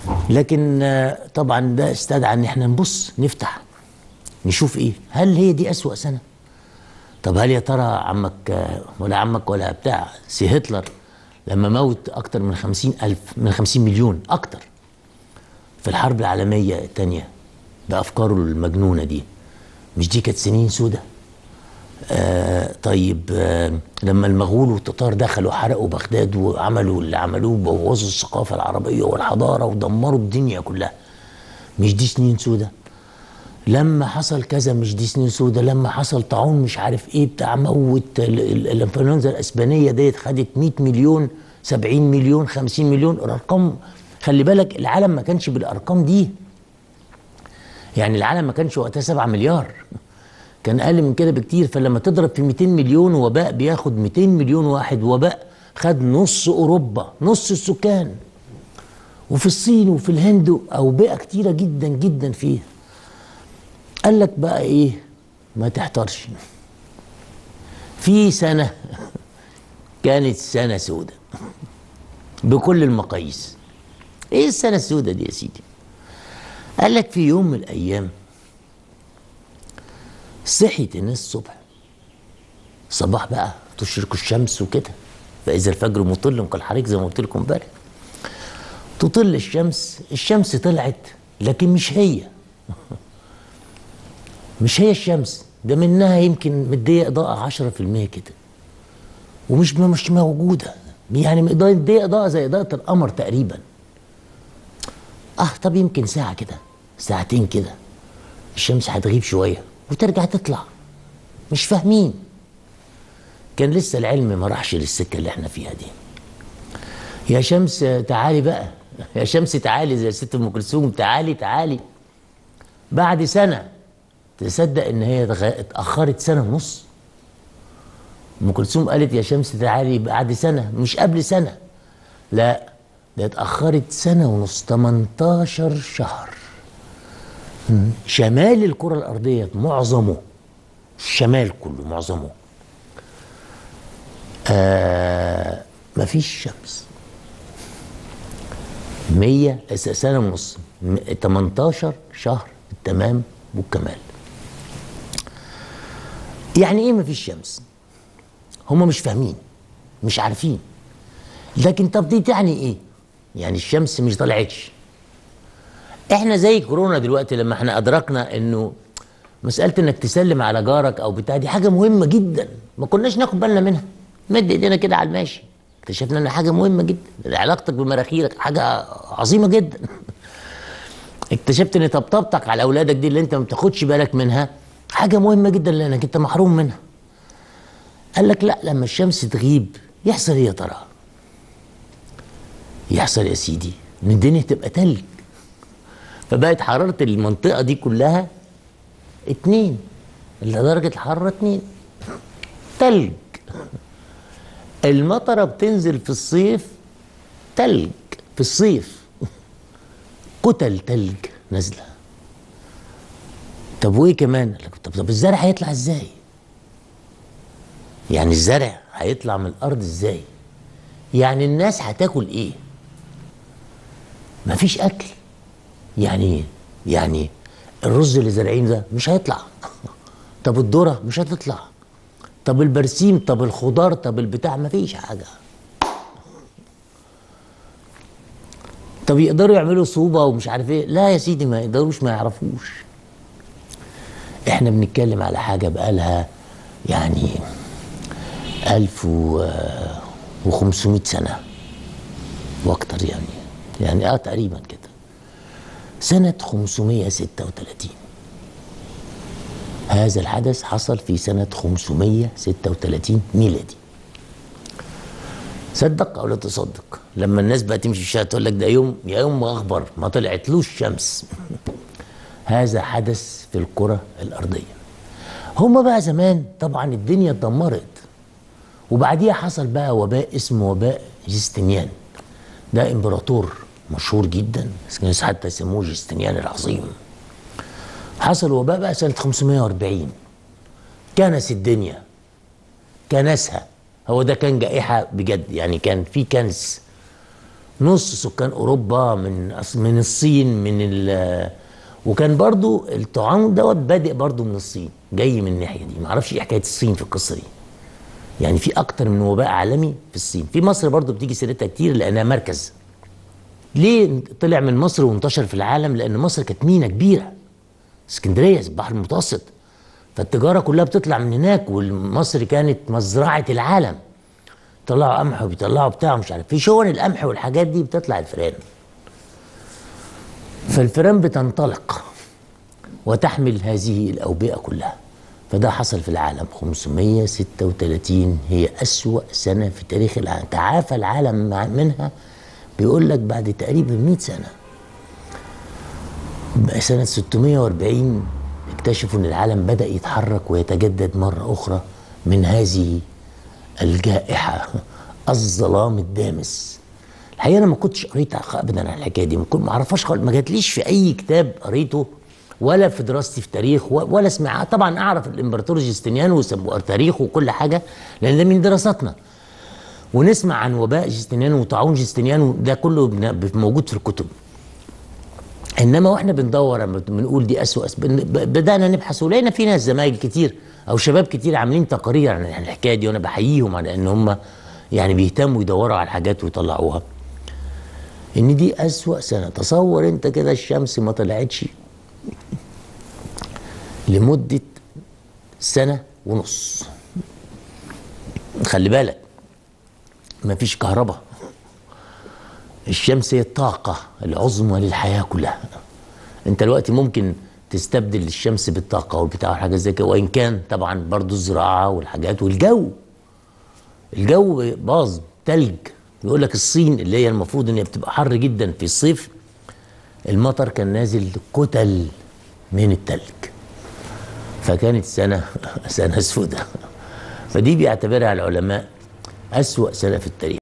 لكن آه، طبعا ده استدعى ان احنا نبص نفتح نشوف ايه هل هي دي اسوأ سنة طب هل يا ترى عمك آه، ولا عمك ولا بتاع سي هتلر لما موت اكتر من خمسين الف من خمسين مليون اكتر في الحرب العالمية الثانية بأفكاره المجنونة دي مش دي كانت سنين سودة آه طيب آه لما المغول والتتار دخلوا حرقوا بغداد وعملوا اللي عملوه بوظوا الثقافة العربية والحضارة ودمروا الدنيا كلها مش دي سنين سودة لما حصل كذا مش دي سنين سودة لما حصل طاعون مش عارف ايه بتاع موت ال- ال- الانفلونزا الاسبانية ديت خدت 100 مليون 70 مليون 50 مليون الارقام خلي بالك العالم ما كانش بالارقام دي يعني العالم ما كانش وقتها 7 مليار كان اقل من كده بكتير فلما تضرب في 200 مليون وباء بياخد 200 مليون واحد وباء خد نص اوروبا نص السكان وفي الصين وفي الهند اوبئه كتيره جدا جدا فيها قال لك بقى ايه ما تحترش في سنه كانت سنه سودة بكل المقاييس ايه السنه السودة دي يا سيدي قال لك في يوم من الايام صحيت الناس الصبح صباح بقى تشرق الشمس وكده فاذا الفجر مطل كالحريق زي ما قلت لكم امبارح تطل الشمس الشمس طلعت لكن مش هي مش هي الشمس ده منها يمكن مديه اضاءه 10% كده ومش مش موجوده يعني مديه اضاءه زي اضاءه القمر تقريبا اه طب يمكن ساعه كده ساعتين كده الشمس هتغيب شويه وترجع تطلع مش فاهمين كان لسه العلم ما راحش للسكه اللي احنا فيها دي يا شمس تعالي بقى يا شمس تعالي زي ست ام كلثوم تعالي تعالي بعد سنه تصدق ان هي اتغ- اتاخرت سنه ونص ام كلثوم قالت يا شمس تعالي بعد سنه مش قبل سنه لا ده اتاخرت سنه ونص 18 شهر مم. شمال الكره الارضيه معظمه الشمال كله معظمه آه مفيش شمس 100 سنه ونص م- 18 شهر التمام والكمال يعني ايه مفيش شمس هم مش فاهمين مش عارفين لكن طب دي تعني ايه يعني الشمس مش طلعتش احنا زي كورونا دلوقتي لما احنا ادركنا انه مساله انك تسلم على جارك او بتاع دي حاجه مهمه جدا ما كناش ناخد بالنا منها مد ايدينا كده على الماشي اكتشفنا ان حاجه مهمه جدا علاقتك بمراخيرك حاجه عظيمه جدا اكتشفت ان طبطبتك على اولادك دي اللي انت ما بتاخدش بالك منها حاجه مهمه جدا لانك انت محروم منها قال لك لا لما الشمس تغيب يحصل ايه يا ترى يحصل يا سيدي ان الدنيا تبقى تلج فبقت حرارة المنطقة دي كلها اتنين اللي درجة الحرارة اتنين تلج المطرة بتنزل في الصيف تلج في الصيف كتل تلج نازلة طب وايه كمان؟ قال لك طب طب الزرع هيطلع ازاي؟ يعني الزرع هيطلع من الارض ازاي؟ يعني الناس هتاكل ايه؟ مفيش اكل يعني ايه؟ يعني الرز اللي زارعينه ده مش هيطلع طب الذره مش هتطلع طب البرسيم طب الخضار طب البتاع مفيش حاجه طب يقدروا يعملوا صوبه ومش عارف ايه لا يا سيدي ما يقدروش ما يعرفوش احنا بنتكلم على حاجه بقالها يعني ألف وخمسمائة سنة وأكتر يعني يعني آه تقريبا كده سنة 536 هذا الحدث حصل في سنة 536 ميلادي صدق أو لا تصدق لما الناس بقى تمشي في الشارع تقول لك ده يوم يا يوم أخبر ما طلعتلوش شمس هذا حدث في الكرة الأرضية هما بقى زمان طبعا الدنيا اتدمرت وبعديها حصل بقى وباء اسمه وباء جستنيان ده امبراطور مشهور جدا الناس حتى يسموه جستنيان العظيم حصل وباء بقى سنة 540 كنس الدنيا كنسها هو ده كان جائحة بجد يعني كان في كنس نص سكان اوروبا من أص- من الصين من ال وكان برضو الطعام دوت بادئ برضو من الصين جاي من الناحيه دي معرفش ايه حكايه الصين في القصه دي يعني في اكتر من وباء عالمي في الصين في مصر برضو بتيجي سيرتها كتير لانها مركز ليه طلع من مصر وانتشر في العالم لان مصر كانت مينا كبيره اسكندريه البحر المتوسط فالتجاره كلها بتطلع من هناك ومصر كانت مزرعه العالم طلعوا قمح وبيطلعوا بتاع مش عارف في شون القمح والحاجات دي بتطلع الفئران فالفئران بتنطلق وتحمل هذه الأوبئة كلها فده حصل في العالم 536 هي أسوأ سنة في تاريخ العالم تعافى العالم مع- منها بيقول لك بعد تقريبا 100 سنة بقى سنة 640 اكتشفوا ان العالم بدأ يتحرك ويتجدد مرة أخرى من هذه الجائحة الظلام الدامس الحقيقة أنا ما كنتش قريت أبدا عن الحكاية دي ما كنت ما أعرفهاش خالص ما جاتليش في أي كتاب قريته ولا في دراستي في تاريخ و- ولا اسمع طبعا أعرف الإمبراطور جستنيان وتاريخه وكل حاجة لأن ده من دراستنا ونسمع عن وباء جستنيان وطاعون جستنيان ده كله بن- موجود في الكتب انما واحنا بندور لما بنقول دي اسوء أس- بن- ب- بدانا نبحث ولقينا في ناس زمايل كتير او شباب كتير عاملين تقارير عن الحكايه دي وانا بحييهم على ان هم يعني بيهتموا يدوروا على الحاجات ويطلعوها ان دي اسوأ سنه تصور انت كده الشمس ما طلعتش لمده سنه ونص خلي بالك مفيش كهرباء الشمس هي الطاقة العظمى للحياة كلها انت دلوقتي ممكن تستبدل الشمس بالطاقة والبتاع والحاجات زي كده وإن كان طبعا برضو الزراعة والحاجات والجو الجو باظ تلج يقول لك الصين اللي هي المفروض ان هي بتبقى حر جدا في الصيف المطر كان نازل كتل من التلج فكانت سنة سنة سودة فدي بيعتبرها العلماء أسوأ سنة في التاريخ